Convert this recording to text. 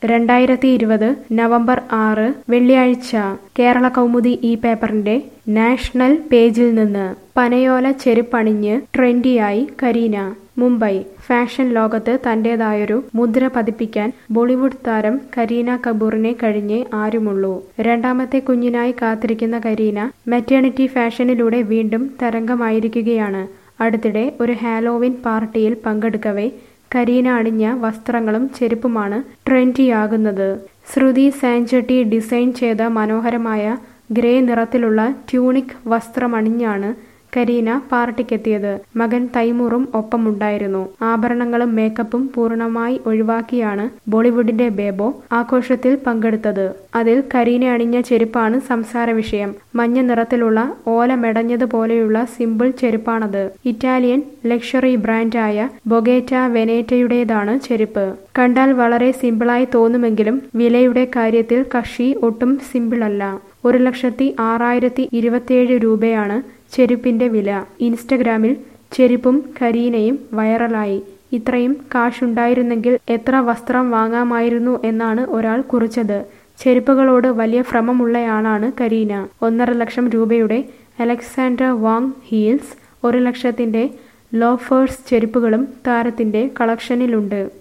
രണ്ടായിരത്തി ഇരുപത് നവംബർ ആറ് വെള്ളിയാഴ്ച കേരള കൗമുദി ഈ പേപ്പറിന്റെ നാഷണൽ പേജിൽ നിന്ന് പനയോല ചെരുപ്പണിഞ്ഞ് ട്രെൻഡിയായി കരീന മുംബൈ ഫാഷൻ ലോകത്ത് തന്റേതായൊരു മുദ്ര പതിപ്പിക്കാൻ ബോളിവുഡ് താരം കരീന കപൂറിനെ കഴിഞ്ഞേ ആരുമുള്ളൂ രണ്ടാമത്തെ കുഞ്ഞിനായി കാത്തിരിക്കുന്ന കരീന മെറ്റേണിറ്റി ഫാഷനിലൂടെ വീണ്ടും തരംഗമായിരിക്കുകയാണ് അടുത്തിടെ ഒരു ഹാലോവിൻ പാർട്ടിയിൽ പങ്കെടുക്കവേ കരീന അണിഞ്ഞ വസ്ത്രങ്ങളും ചെരുപ്പുമാണ് ട്രെൻഡിയാകുന്നത് ശ്രുതി സാൻചട്ടി ഡിസൈൻ ചെയ്ത മനോഹരമായ ഗ്രേ നിറത്തിലുള്ള ട്യൂണിക് വസ്ത്രമണിഞ്ഞാണ് കരീന പാർട്ടിക്കെത്തിയത് മകൻ തൈമൂറും ഒപ്പമുണ്ടായിരുന്നു ആഭരണങ്ങളും മേക്കപ്പും പൂർണ്ണമായി ഒഴിവാക്കിയാണ് ബോളിവുഡിന്റെ ബേബോ ആഘോഷത്തിൽ പങ്കെടുത്തത് അതിൽ കരീന അണിഞ്ഞ ചെരുപ്പാണ് സംസാര വിഷയം മഞ്ഞ നിറത്തിലുള്ള ഓല മെടഞ്ഞതുപോലെയുള്ള സിമ്പിൾ ചെരുപ്പാണത് ഇറ്റാലിയൻ ലക്ഷറി ബ്രാൻഡായ ബൊഗേറ്റ വെനേറ്റയുടേതാണ് ചെരുപ്പ് കണ്ടാൽ വളരെ സിമ്പിളായി തോന്നുമെങ്കിലും വിലയുടെ കാര്യത്തിൽ കക്ഷി ഒട്ടും സിമ്പിളല്ല ഒരു ലക്ഷത്തി ആറായിരത്തി ഇരുപത്തിയേഴ് രൂപയാണ് ചെരുപ്പിന്റെ വില ഇൻസ്റ്റഗ്രാമിൽ ചെരുപ്പും കരീനയും വൈറലായി ഇത്രയും കാശുണ്ടായിരുന്നെങ്കിൽ എത്ര വസ്ത്രം വാങ്ങാമായിരുന്നു എന്നാണ് ഒരാൾ കുറിച്ചത് ചെരുപ്പുകളോട് വലിയ ഭ്രമമുള്ളയാളാണ് കരീന ഒന്നര ലക്ഷം രൂപയുടെ അലക്സാണ്ടർ വാങ് ഹീൽസ് ഒരു ലക്ഷത്തിന്റെ ലോഫേഴ്സ് ചെരുപ്പുകളും താരത്തിന്റെ കളക്ഷനിലുണ്ട്